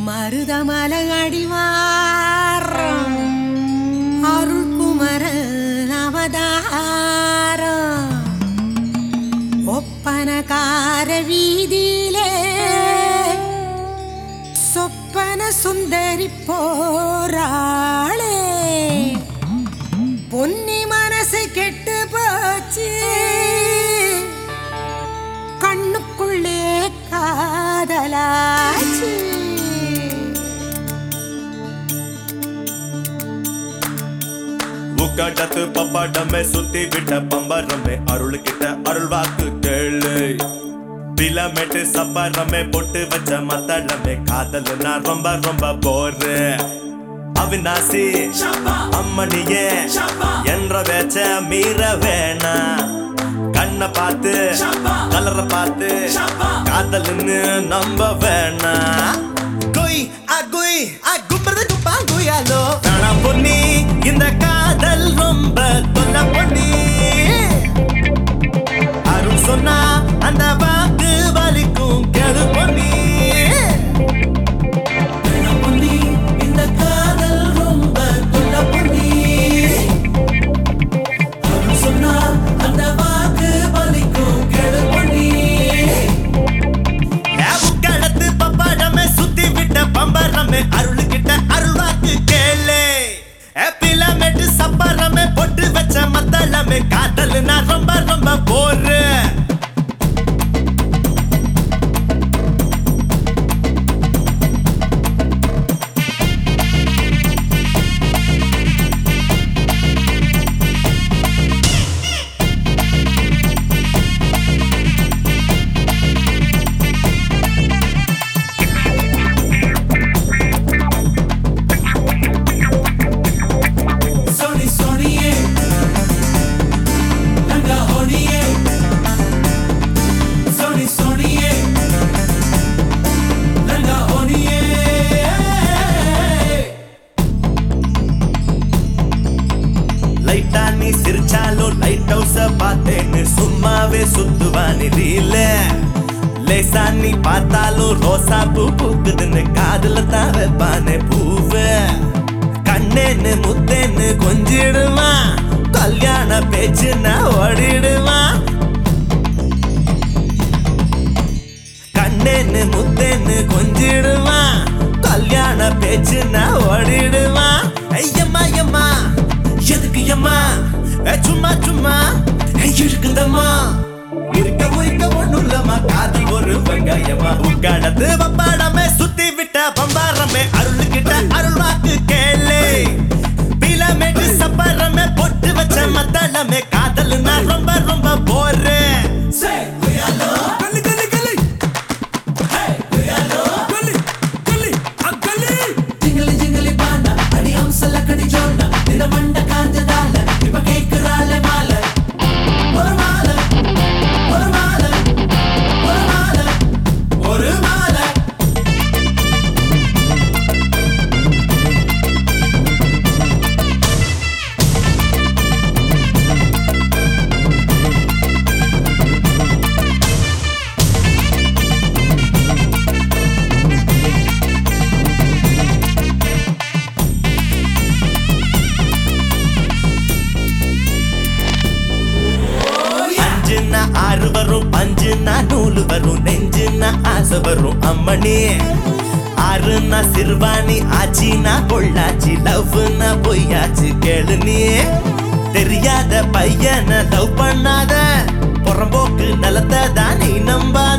மருதமல அடிவாரம் அருள்குமர அவதாரம் ஒப்பனகார வீதியிலே சொப்பன சுந்தரி போராளே பொன்னி மனசு கெட்டு போச்சு கண்ணுக்குள்ளே காதலாச்சு முக்காட்டத்து பப்பாட்டமே சுத்தி விட்ட பம்பரமே அருள் கிட்ட அருள் வாக்கு கேளு பிலமெட்டு சப்பரமே பொட்டு வச்ச மத்தளமே காதல் நான் ரொம்ப ரொம்ப போரு அவினாசி அம்மனியே என்ற வேச்ச மீற வேணா கண்ணை பார்த்து கலரை பார்த்து காதல்னு நம்ப வேணா குய் அ குய் அ கும்பறது குப்பா குயாலோ வேணா பொன்னி இந்த காதல் ரொம்ப தொல்ல பொன்னி அருள் சொன்னா அந்த வாக்கு வலிக்கும் கேளு பொன்னி வேணா பொன்னி இந்த காதல் ரொம்ப தொல்ல பொன்னி அருள் சொன்னா அந்த வாக்கு வலிக்கும் கேளு பொன்னி கடத்து பப்பாடமே சுத்தி விட்ட பம்பரமே அருள் கிட்ட அருள் வாக்கு கேளு பிலமெட்டு சப்பரமே பொட்டு வச்ச மத்தளமே காதல் நான் ரொம்ப ரொம்ப bore Sony Sonye Nanga Honiye Sony Sonye Nanga Honiye லைட்டா நீ சிரிச்சாலும் லைட் ஹவுஸ பார்த்தேன்னு சும்மாவே சுத்துவானி ரீல லேசா நீ பார்த்தாலும் ரோசா பூ பூக்குதுன்னு காதுல தான் வைப்பானே பூவு கண்ணேன்னு முத்தேன்னு கொஞ்சிடுவான் கல்யாண பேச்சுன்னா ஓடிடுவான் கண்ணேன்னு முத்தேன்னு கொஞ்சிடுவான் கல்யாண பேச்சுன்னா ஓடிடுவான் ஐயம்மா ஐயம்மா எதுக்கு ஐயம்மா ஏ, சும்மா சும்மா ஏ, இருக்குதம்மா இருக்க உரிக்க ஒண்ணும் இல்லம்மா காதல் ஒரு வெங்காயமா உட்காடத்து பப்பாடமே சுத்தி விட்ட பம்பாரமே அருள் கிட்ட அருள் வாக்கு கேளு பிலமேட்டு சப்பரமே பொட்டு வச்ச மத்தளமே காதல் நான் ரொம்ப ரொம்ப போறேன் Say we are love Gully gully gully Hey we are love Gully gully a gully Jingly jingly bana Adi hamsala kadi jonna Nina manda kanjadala Ipa kekurale mala ஒரு மாலை ஒரு மாலை ஒரு மாலை ஒரு மாலை அஞ்சுன்னா ஆறு வரும் பஞ்சுன்னா நூலு வரும் நெஞ்சுன்னா ஆசை வரும் அம்மணி ஆறுனா சிறுவாணி ஆச்சினா பொள்ளாச்சி லவ்னா பொய்யாச்சு கேளு நீ தெரியாத பையனை லவ் பண்ணாத புறம்போக்கு நிலத்தை தான் நீ நம்பாத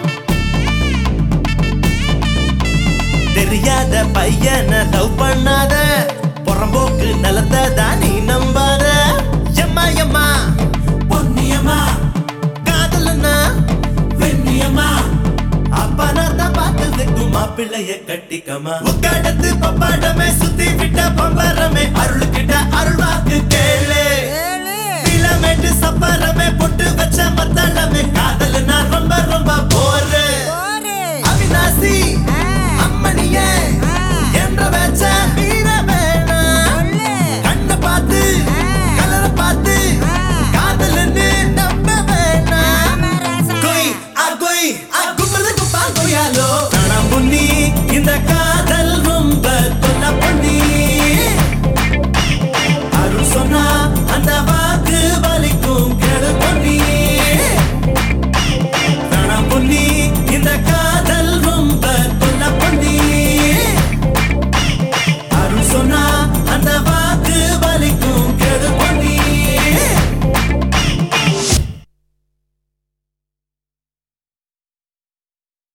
தெரியாத பையனை லவ் பண்ணாத புறம்போக்கு நிலத்தை தான் நீ நம்பாத எம்மா எம்மா பொன்னியம்மா காதலனா வெண்ணியம்மா அப்பனாதான் பார்த்ததுக்கு மாப்பிள்ளைய கட்டிக்கமா உக்காடத்து பப்பாடமே சுத்தி விட்ட பம்பரமே அருள் கிட்ட அருள் வாக்கு கேளு பிலமேட்டு சப்பரமே பொட்டு வச்ச மத்தளமே காதல் நான் ரொம்ப ரொம்ப போரு அவினாசி